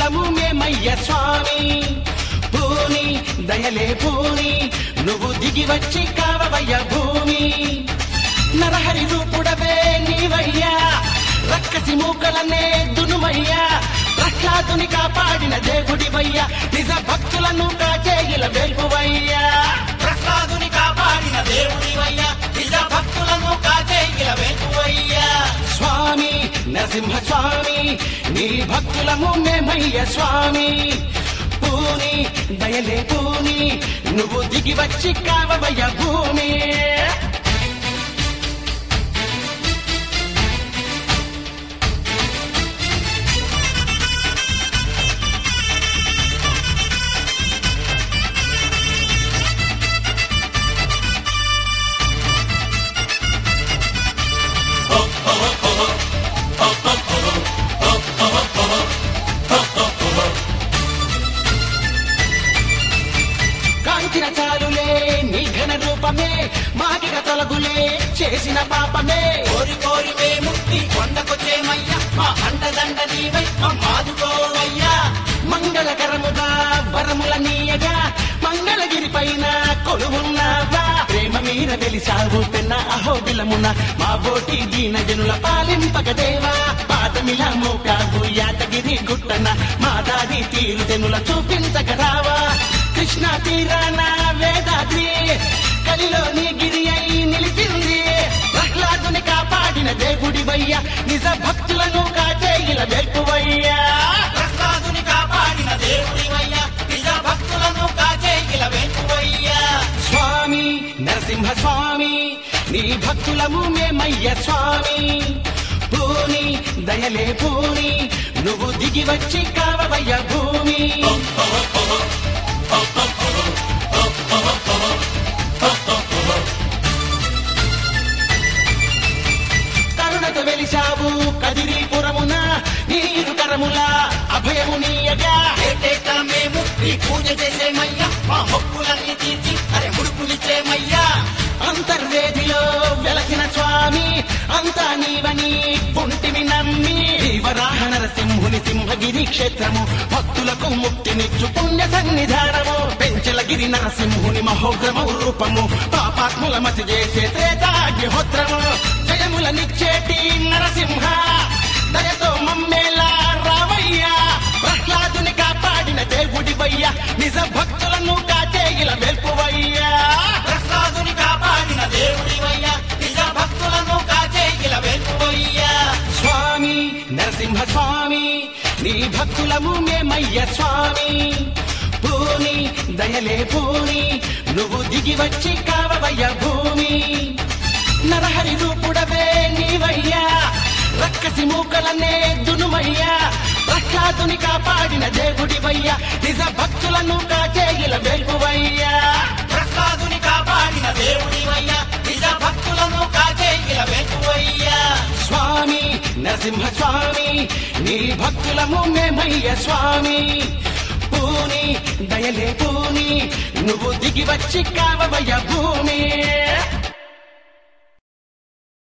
భక్తులము మేమయ్య స్వామి పూని దయలే పూని నువ్వు దిగి వచ్చి కావవయ్య భూమి నరహరి రూపుడవే నీవయ్యా రక్కసి మూకలనే దునుమయ్యా ప్రహ్లాదుని కాపాడిన దేవుడివయ్యా నిజ భక్తులను కాచేగిల వెల్పువయ్యా ప్రహ్లాదుని కాపాడిన దేవుడివయ్యా నిజ భక్తులను కాచేగిల వెలువయ్యా స్వామి నరసింహ స్వామి నీ భక్తులము మేమయ్య స్వామి పూని దయలే పూని నువ్వు దిగి వచ్చి కావవయ్య భూమి కాంచిన చాలులే నీ ఘన రూపమే మాగిన తొలగులే చేసిన పాపమే కోరి కోరి మేము నీ కొండకొచ్చేమయ్యా మా అండదండ నీవై మా మాదుకోవయ్యా మంగళకరముగా వరముల నీయగా మంగళగిరి పైన కొలువున్నావా ప్రేమ మీద వెలిసావు పెన్న అహోబిలమున మా బోటి దీన జనుల పాలింపగదేవా పాదమిలా మోకావు యాదగిరి గుట్టన మా దారి తీరు జనుల చూపించగరావా కృష్ణా తీరాన వేదాద్రి కలిలోని గిరి అయి నిలిచింది ప్రహ్లాదుని కాపాడిన దేవుడివయ్యా నిజ భక్తులను కాచేయిల వెల్పువయ్యా ప్రహ్లాదుని కాపాడిన దేవుడివయ్యా నిజ భక్తులను కాచేగిల వెలువయ్యా స్వామి నరసింహ స్వామి నీ భక్తులము మేమయ్య స్వామి పూని దయలే పూని నువ్వు దిగి వచ్చి కావవయ్య భూమి కరుణత వెలిశావు కదిరీపురమున నీరు కరముల అభయము నీయగా ఏటేటా మేము నీ పూజ చేసేమయ్యా మా మొక్కులన్నీ తీర్చి అరే ముడుపులిచ్చేమయ్యా అంతర్వేదిలో వెలసిన స్వామి అంతా నీవని పుంటివి నమ్మి వరాహ నరసింహుని సింహగిరి క్షేత్రము భక్తులకు ముక్తినిచ్చు పుణ్య సన్నిధానము పెంచలగిరి నరసింహుని మహోగ్రమ రూపము పాపాత్ముల మసి చేసే త్రేతాగ్నిహోత్రము జయములనిచ్చేటి నరసింహ దయతో మమ్మేలా రావయ్యా ప్రహ్లాదుని కాపాడిన దేవుడివయ్యా నిజ భక్తులను కాచేగిల వెల్పువయ్యా ప్రహ్లాదుని కాపాడిన దేవుడివయ్యా నిజ భక్తులను కాచేగిల వెలువయ్యా స్వామి నరసింహ స్వామి నీ భక్తులము మేమయ్య స్వామి పూని దయలే పూని నువ్వు దిగి వచ్చి కావవయ్య భూమి నరహరి రూపుడవే నీవయ్యా రక్కసి మూకలనే దునుమయ్యా ప్రహ్లాదుని కాపాడిన దేవుడివయ్యా నిజ భక్తులను కాచేగిల వెల్పువయ్యా ప్రహ్లాదుని కాపాడిన దేవుడివయ్యా నిజ భక్తులను కాచేగిల వెలువయ్యా స్వామి నరసింహ స్వామి నీ భక్తులము మేమయ్య స్వామి పూని దయలే పూని నువ్వు దిగి వచ్చి కావవయ్య భూమి